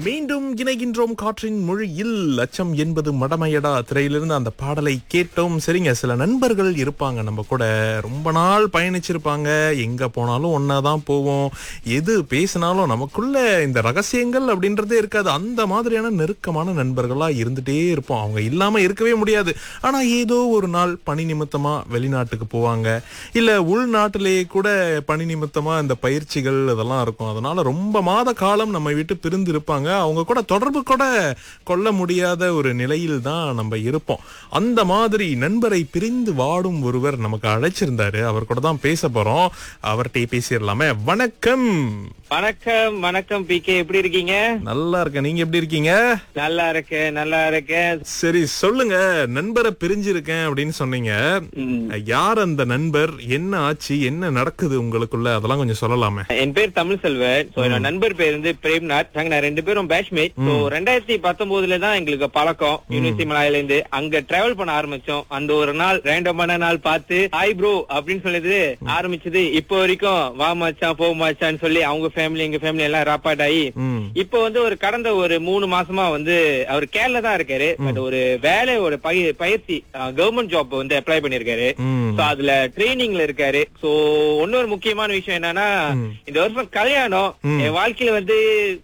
மீண்டும் இணைகின்றோம் காற்றின் மொழியில் அச்சம் என்பது மடமையடா திரையிலிருந்து அந்த பாடலை கேட்டோம் சரிங்க சில நண்பர்கள் இருப்பாங்க நம்ம கூட ரொம்ப நாள் பயணிச்சிருப்பாங்க எங்க போனாலும் ஒன்னா தான் போவோம் எது பேசினாலும் நமக்குள்ள இந்த ரகசியங்கள் அப்படின்றதே இருக்காது அந்த மாதிரியான நெருக்கமான நண்பர்களா இருந்துட்டே இருப்போம் அவங்க இல்லாம இருக்கவே முடியாது ஆனா ஏதோ ஒரு நாள் பணி நிமித்தமா வெளிநாட்டுக்கு போவாங்க இல்ல உள்நாட்டிலேயே கூட பணி நிமித்தமா இந்த பயிற்சிகள் இதெல்லாம் இருக்கும் அதனால ரொம்ப மாத காலம் நம்ம விட்டு பிரிந்து இருப்பாங்க அவங்க கூட தொடர்பு கூட கொள்ள முடியாத ஒரு நிலையில் தான் நம்ம இருப்போம் அந்த மாதிரி நண்பரை பிரிந்து வாடும் ஒருவர் நமக்கு அழைச்சிருந்தாரு அவர் கூட தான் பேச போறோம் அவர்கிட்ட பேசிடலாமே வணக்கம் வணக்கம் வணக்கம் பி கே எப்படி இருக்கீங்க நல்லா இருக்கேன் நீங்க எப்படி இருக்கீங்க நல்லா இருக்கேன் நல்லா இருக்கேன் சரி சொல்லுங்க நண்பரை பிரிஞ்சிருக்கேன் அப்படின்னு சொன்னீங்க ம். யார் அந்த நண்பர் என்ன ஆச்சு என்ன நடக்குது உங்களுக்குள்ள அதெல்லாம் கொஞ்சம் சொல்லலாமே என் பேர் தமிழ் செல்வன் சோ என்னோட நண்பர் பேர் வந்து பிரேம்நாத் நாங்க நான் ரெண்டு பேரும் பேட்ச்மேட் சோ ரெண்டாயிரத்தி பத்தொன்பதுல தான் எங்களுக்கு பழக்கம் யூனிவர்சிட்டி மலாயில இருந்து அங்க டிராவல் பண்ண ஆரம்பிச்சோம் அந்த ஒரு நாள் ரேண்டமான நாள் பார்த்து ஹாய் ப்ரோ அப்படின்னு சொல்லிட்டு ஆரம்பிச்சது இப்போ வரைக்கும் வா மச்சான் போ மச்சான்னு சொல்லி அவங்க ஃபேமிலி எங்க ஃபேமிலி எல்லாம் ராப்பாட் ஆகி ம் இப்போ வந்து ஒரு கடந்த ஒரு மூணு மாசமா வந்து அவர் கேரளா தான் இருக்காரு பட் ஒரு வேலையோட பய- பயிற்சி கவர்மெண்ட் ஜாப் வந்து அப்ளை பண்ணிருக்காரு ம் சோ அதுல ட்ரைனிங்ல இருக்காரு சோ இன்னொரு முக்கியமான விஷயம் என்னன்னா இந்த வருஷம் கல்யாணம் என் வாழ்க்கையில வந்து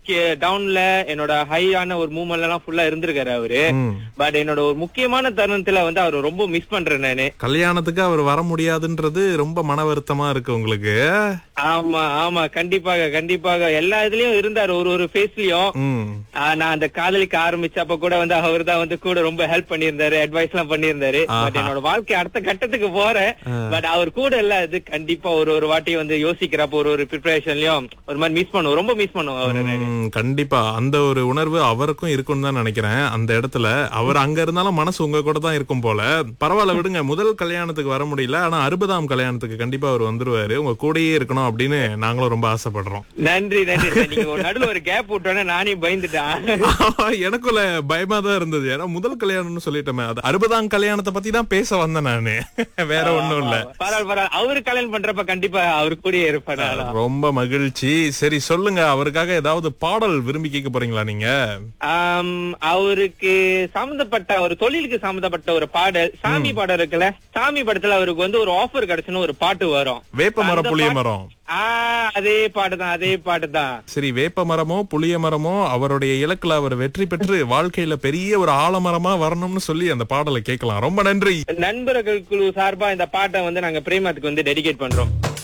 டவுன்ல என்னோட ஹையான ஒரு மூமெண்ட் எல்லாம் ஃபுல்லா இருந்திருக்காரு அவரு ம். பட் என்னோட ஒரு முக்கியமான தருணத்துல வந்து அவர் ரொம்ப மிஸ் பண்றேன் நானு கல்யாணத்துக்கு அவர் வர முடியாதுன்றது ரொம்ப மன வருத்தமா இருக்கு உங்களுக்கு ஆமா ஆமா கண்டிப்பாக கண்டிப்பாக எல்லா இதுலயும் இருந்தாரு ஒரு ஒரு ஃபேஸ்லயும் ம் நான் அந்த காதலிக்க ஆரம்பிச்சப்ப கூட வந்து அவர் தான் வந்து கூட ரொம்ப ஹெல்ப் பண்ணியிருந்தாரு அட்வைஸ் எல்லாம் பண்ணியிருந்தாரு பட் என்னோட வாழ்க்கை அடுத்த கட்டத்துக்கு போறேன் பட் அவர் கூட இல்ல இது கண்டிப்பா ஒரு ஒரு வாட்டி வந்து யோசிக்கிறப்ப ஒரு ஒரு ப்ரிப்பரேஷன்லயும் ஒரு மாதிரி மிஸ் பண்ணுவோம் ரொம்ப மிஸ் பண்ணுவோம் அவரு ம், கண்டிப்பா அந்த ஒரு உணர்வு அவருக்கும் இருக்கும்னு தான் நினைக்கிறேன் அந்த இடத்துல அவர் அங்க இருந்தாலும் மனசு உங்க கூட தான் இருக்கும் போல பரவாயில்ல விடுங்க முதல் கல்யாணத்துக்கு வர முடியல ஆனா அறுபதாம் கல்யாணத்துக்கு கண்டிப்பா அவர் வந்துருவாரு உங்க கூடயே இருக்கணும் அப்படின்னு நாங்களும் ரொம்ப ஆசைப்படுறோம் நன்றி நன்றி sir. நீங்க ஒரு நடுவுல ஒரு கேப் விட்டோன்னே நானே பயந்துட்டேன் ஆமா, எனக்குள்ள பயமா தான் இருந்தது ஏன்னா முதல் கல்யாணம்னு சொல்லிட்டோமே அது அறுபதாம் கல்யாணத்தை பத்தி தான் பேச வந்தேன் நானு வேற ஒண்ணும் இல்ல பரவாயில்ல பரவாயில்ல அவரு கல்யாணம் பண்றப்ப கண்டிப்பா அவரு கூடயே இருப்பேன் நானும். ரொம்ப மகிழ்ச்சி சரி சொல்லுங்க அவருக்காக ஏதாவது பாடல் விரும்பி கேட்க போறீங்களா நீங்க ஆம், அவருக்கு சம்பந்தப்பட்ட ஒரு தொழிலுக்கு சம்பந்தப்பட்ட ஒரு பாடல் சாமி பாடல் இருக்குல்ல சாமி படத்துல அவருக்கு வந்து ஒரு ஆஃபர் கிடைச்சுன்னு ஒரு பாட்டு வரும் வேப்ப மரம் அந்த புளிய பாட்டு- மரம் ஆ அதே பாட்டு தான் அதே பாட்டு தான் சரி வேப்ப மரமோ புளிய மரமோ அவருடைய இலக்குல அவர் வெற்றி பெற்று வாழ்க்கையில பெரிய ஒரு ஆலமரமா வரணும்னு சொல்லி அந்த பாடலை கேட்கலாம் ரொம்ப நன்றி நண்பர்கள் குழு சார்பா இந்த பாட்டை வந்து நாங்க பிரேமத்துக்கு வந்து டெடிகேட் பண்றோம்